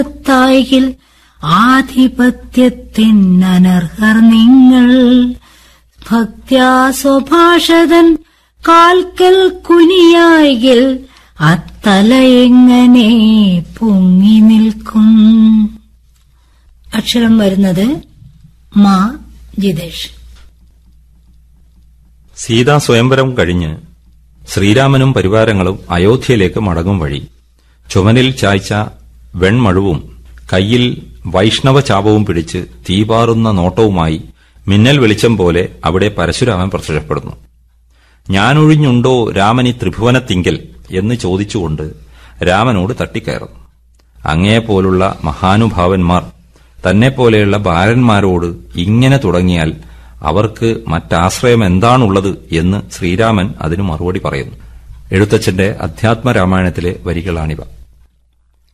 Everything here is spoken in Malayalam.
തായ്കിൽ ആധിപത്യത്തിനനർഹർ നിങ്ങൾ ഭക്ത്യാ സ്വഭാഷതൻ കാൽക്കൽ കുനിയായിൽ അത്തല എങ്ങനെ പൊങ്ങി നിൽക്കും അക്ഷരം വരുന്നത് മാ ജിതേഷ് സീതാ സ്വയംവരം കഴിഞ്ഞ് ശ്രീരാമനും പരിവാരങ്ങളും അയോധ്യയിലേക്ക് മടങ്ങും വഴി ചുമനിൽ ചായ്ച്ച വെൺമഴുവും കയ്യിൽ വൈഷ്ണവ ചാപവും പിടിച്ച് തീപാറുന്ന നോട്ടവുമായി മിന്നൽ വെളിച്ചം പോലെ അവിടെ പരശുരാമൻ പ്രത്യക്ഷപ്പെടുന്നു ഞാനൊഴിഞ്ഞുണ്ടോ രാമനി ത്രിഭുവനത്തിങ്കൽ എന്ന് ചോദിച്ചുകൊണ്ട് രാമനോട് തട്ടിക്കയറുന്നു അങ്ങയെപ്പോലുള്ള മഹാനുഭാവന്മാർ തന്നെപ്പോലെയുള്ള ബാലന്മാരോട് ഇങ്ങനെ തുടങ്ങിയാൽ അവർക്ക് മറ്റാശ്രയം എന്താണുള്ളത് എന്ന് ശ്രീരാമൻ അതിനു മറുപടി പറയുന്നു എഴുത്തച്ഛന്റെ അധ്യാത്മ രാമായണത്തിലെ വരികളാണിവ